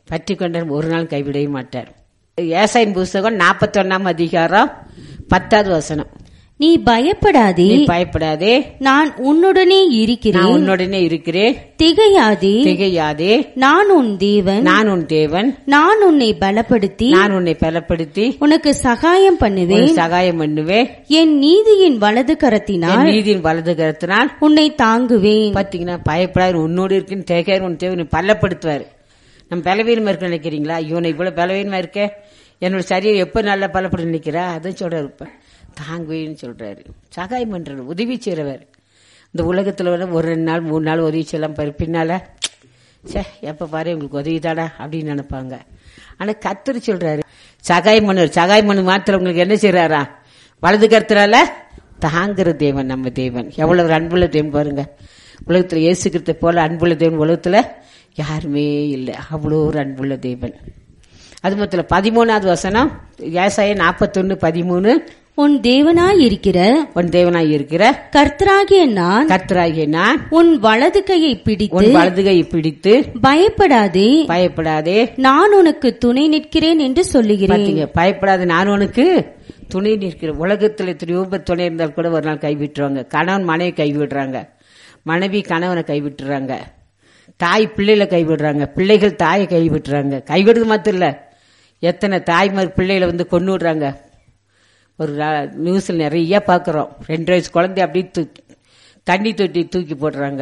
பற்றி கொண்டார் ஒரு நாள் கைவிடவே மாட்டார் ஏசாயின் புஸ்தகம் நாற்பத்தொன்னாம் அதிகாரம் பத்தாவது வசனம் நீ பயப்படாதே நீ பயப்படாதே நான் உன்னுடனே நான் இருக்கிறேன் உன்னுடனே இருக்கிறேன் திகையாதே திகையாதே நான் உன் தேவன் நான் உன் தேவன் நான் உன்னை பலப்படுத்தி நான் உன்னை பலப்படுத்தி உனக்கு சகாயம் பண்ணுவேன் உனக்கு சகாயம் பண்ணுவேன் என் நீதியின் வலது கரத்தினால் என் நீதியின் வலது கருத்தினால் உன்னை தாங்குவேன் பாத்தீங்கன்னா பயப்படாது உன்னோடு இருக்குன்னு தேக்காரு உன் தேவனை பலப்படுத்துவார் நம்ம பலவீனமா இருக்கு நினைக்கிறீங்களா இவனை இவ்வளவு பலவீனமா இருக்க என்னோட சரீரம் எப்ப நல்லா பலப்படும் நினைக்கிறா அதான் சொல்றாரு இப்ப தாங்குவேன்னு சொல்றாரு சகாயம் பண்றாரு உதவி செய்றவர் இந்த உலகத்துல வந்து ஒரு ரெண்டு நாள் மூணு நாள் உதவி செய்யலாம் பாரு பின்னால சே எப்ப பாரு உங்களுக்கு உதவி தாடா அப்படின்னு நினைப்பாங்க ஆனா கத்திரி சொல்றாரு சகாயம் பண்ணுவார் சகாயம் பண்ணு மாத்திரம் உங்களுக்கு என்ன செய்யறாரா வலது கருத்துறால தாங்குற தேவன் நம்ம தேவன் எவ்வளவு ஒரு அன்புள்ள தேவன் பாருங்க உலகத்துல இயேசுக்கிறத போல அன்புள்ள தேவன் உலகத்துல யாருமே இல்லை அவ்வளோ ஒரு அன்புள்ள தேவன் அது மொத்தம் பதிமூணாவது வசனம் ஏசாய நாற்பத்தொன்னு பதிமூணு உன் தேவனாய் இருக்கிற உன் தேவனாய் இருக்கிற கர்த்தராகிய நான் கர்த்தராகிய நான் உன் வலது கையை பிடித்து உன் வலதுகை பிடித்து பயப்படாதே பயப்படாதே நான் உனக்கு துணை நிற்கிறேன் என்று சொல்லுகிறேன் பாத்தீங்க பயப்படாத நான் உனக்கு துணை நிற்கிற உலகத்துல எத்தனையோ பேர் துணை இருந்தால் கூட ஒரு நாள் கைவிட்டுருவாங்க கணவன் மனைவி கைவிடுறாங்க மனைவி கணவனை கைவிட்டுறாங்க தாய் பிள்ளைகளை கைவிடுறாங்க பிள்ளைகள் தாயை கைவிட்டுறாங்க கைவிடுறது மாத்திரம் இல்ல எத்தனை தாய்மார் பிள்ளைகளை வந்து கொண்டு விடுறாங்க ஒரு ரா- நியூஸ்ல நிறைய பார்க்குறோம் ரெண்டு வயசு குழந்தை அப்படியே தூக்கி தண்ணி தொட்டி தூக்கி போடுறாங்க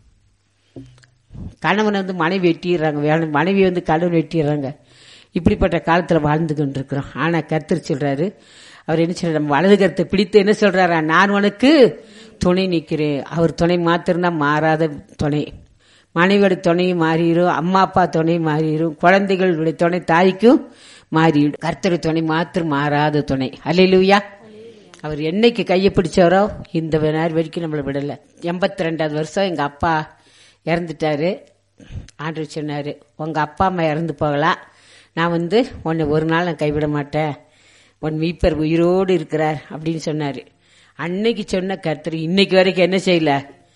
கணவனை வந்து மனைவி வெட்டிடுறாங்க வேணும் மனைவி வந்து கணவன் வெட்டிடுறாங்க இப்படிப்பட்ட காலத்தில் வாழ்ந்து கொண்டிருக்கிறோம் ஆனால் கர்த்தர் சொல்றாரு அவர் என்ன சொல்றாரு நம்ம வலது கருத்தை பிடித்து என்ன சொல்றாரா நான் உனக்கு துணை நிற்கிறேன் அவர் துணை மாத்திரம்தான் மாறாத துணை மனைவியோட துணையும் மாறிடும் அம்மா அப்பா துணை மாறிடும் குழந்தைகளுடைய துணை தாய்க்கும் மாறிடும் கர்த்தர் துணை மாத்திரம் மாறாத துணை அல்லையிலுயா அவர் என்னைக்கு கையை பிடிச்சாரோ இந்த நேரம் வரைக்கும் நம்மளை விடல எண்பத்தி ரெண்டாவது வருஷம் எங்க அப்பா இறந்துட்டாரு ஆண்டவர் சொன்னாரு உங்க அப்பா அம்மா இறந்து போகலாம் நான் வந்து உன்னை ஒரு நாள் நான் கைவிட மாட்டேன் உன் மீப்பர் உயிரோடு இருக்கிறார் அப்படின்னு சொன்னாரு அன்னைக்கு சொன்ன கர்த்தர் இன்னைக்கு வரைக்கும் என்ன செய்யல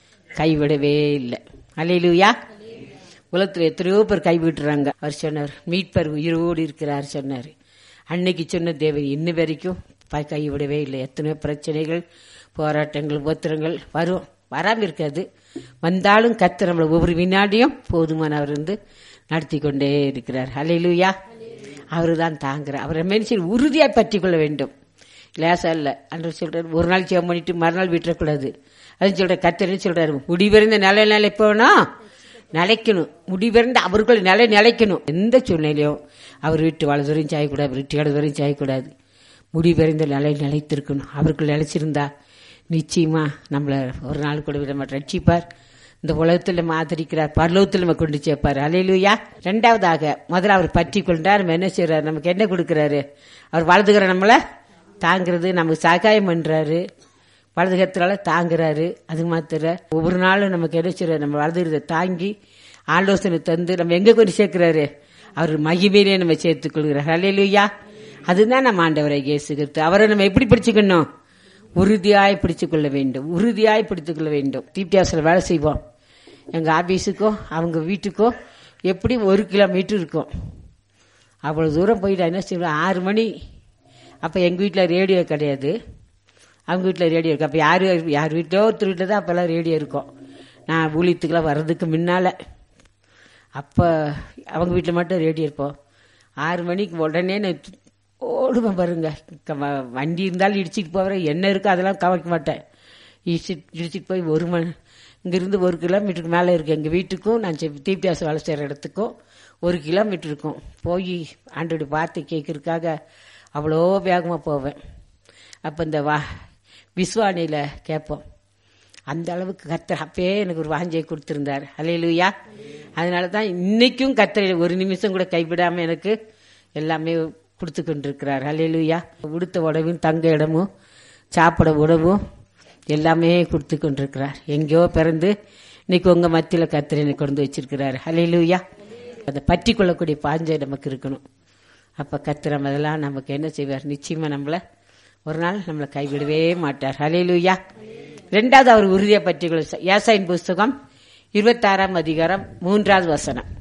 கைவிடவே இல்லை அலையிலுயா உலகத்துல எத்தனையோ பேர் கைவிட்டுறாங்க அவர் சொன்னார் மீட்பர் உயிரோடு இருக்கிறார் சொன்னார் அன்னைக்கு சொன்ன தேவன் இன்ன வரைக்கும் ப- கைவிடவே இல்லை எத்தனையோ பிரச்சனைகள் போராட்டங்கள் உபத்திரங்கள் வரும் வராம இருக்காது வந்தாலும் கத்து நம்மளை ஒவ்வொரு வினாடியும் போதுமானவர் வந்து நடத்தி கொண்டே இருக்கிறார் அலையிலுயா அவரு தான் தாங்குறார் அவரை மனுஷன் உறுதியாய் பற்றி கொள்ள வேண்டும் லேசா இல்ல அன்று சொல்றாரு ஒரு நாள் ஜெபம் பண்ணிட்டு மறுநாள் விட்டுறக்கூடாது அது சொல்ற கத்தர் சொல்றாரு முடிவிருந்த நிலை நிலைப்போனா நிலைக்கணும் முடிவிருந்த அவர்கள் நிலை நிலைக்கணும் எந்த சூழ்நிலையும் அவர் வீட்டு வலதுவரையும் சாயக்கூடாது அவர் வீட்டு இடதுவரையும் சாயக்கூடாது முடிவிருந்த நிலை நிலைத்திருக்கணும் அவர்கள் நிலைச்சிருந்தா நிச்சயமா நம்மள ஒரு நாள் கூட விட மாட்டோம் ரட்சிப்பார் இந்த உலகத்தில் ஆதரிக்கிறார் பரலோகத்தில் நம்ம கொண்டு சேர்ப்பார் அலையிலுயா ரெண்டாவதாக முதல்ல அவர் பற்றி கொண்டார் நம்ம என்ன செய்யறாரு நமக்கு என்ன கொடுக்கறாரு அவர் வலதுகிற நம்மள தாங்கிறது நமக்கு சகாயம் பண்றாரு வலதுகத்தினால தாங்குறாரு அது மாத்திர ஒவ்வொரு நாளும் நமக்கு என்ன செய்யறாரு நம்ம வலதுகிறத தாங்கி ஆலோசனை தந்து நம்ம எங்க கொண்டு சேர்க்கிறாரு அவர் மகிமையிலே நம்ம சேர்த்துக் கொள்கிறார் அலையிலுயா அதுதான் நம்ம ஆண்டவரை இயேசுகிறது அவரை நம்ம எப்படி பிடிச்சுக்கணும் உறுதியாய் பிடித்துக் கொள்ள வேண்டும் உறுதியாய் பிடித்துக் கொள்ள வேண்டும் தீப்தியாசில் வேலை செய்வோம் எங்க ஆபீஸுக்கோ அவங்க வீட்டுக்கோ எப்படி ஒரு கிலோமீட்டர் இருக்கும் அவ்வளவு தூரம் போயிட்டு என்ன செய்வோம் ஆறு மணி அப்ப எங்க வீட்டில் ரேடியோ கிடையாது அவங்க வீட்டில் ரேடியோ இருக்கு அப்ப யார் யார் வீட்டிலோ ஒருத்தர் வீட்டில் தான் அப்பெல்லாம் ரேடியோ இருக்கும் நான் ஊழியத்துக்கெல்லாம் வர்றதுக்கு முன்னால அப்போ அவங்க வீட்டில் மட்டும் ரேடியோ இருப்போம் ஆறு மணிக்கு உடனே நான் து- ஓடுவேன் பாருங்க க- வ- வண்டி இருந்தாலும் இடிச்சிட்டு போகிறேன் என்ன இருக்கோ அதெல்லாம் கவனிக்க மாட்டேன் இடிச்சிட்டு இடிச்சிட்டு போய் ஒரு மணி இங்கிருந்து ஒரு கிலோமீட்டருக்கு மேலே இருக்கு எங்கள் வீட்டுக்கும் நான் தீபியாசம் வேலை செய்கிற இடத்துக்கும் ஒரு கிலோமீட்டர் இருக்கும் போய் ஆண்டோட வார்த்தை கேட்கறதுக்காக அவ்வளோ வேகமாக போவேன் அப்போ இந்த வா விஸ்வானியில் கேட்போம் அந்த அளவுக்கு கர்த்தர் அப்பயே எனக்கு ஒரு வாஞ்சையை கொடுத்திருந்தார் அலையிலுயா அதனால தான் இன்னைக்கும் கர்த்தர் ஒரு நிமிஷம் கூட கைவிடாம எனக்கு எல்லாமே கொடுத்து கொண்டிருக்கிறார் அலையிலுயா உடுத்த உடவும் தங்க இடமும் சாப்பிட உணவும் எல்லாமே கொடுத்து கொண்டிருக்கிறார் எங்கேயோ பிறந்து இன்னைக்கு உங்க மத்தியில கர்த்தர் என்னை கொண்டு வச்சிருக்கிறார் அலையிலுயா அதை பற்றி கொள்ளக்கூடிய பாஞ்சை நமக்கு இருக்கணும் அப்ப கர்த்தர் நம்ம அதெல்லாம் நமக்கு என்ன செய்வார் நிச்சயமா நம்மள ஒரு நாள் நம்மளை கைவிடவே மாட்டார் ஹalleluya ரெண்டாவது அவர் உறுதியை பற்றி ஏசாயின் புஸ்தகம் இருபத்தாறாம் அதிகாரம் மூன்றாவது வசனம்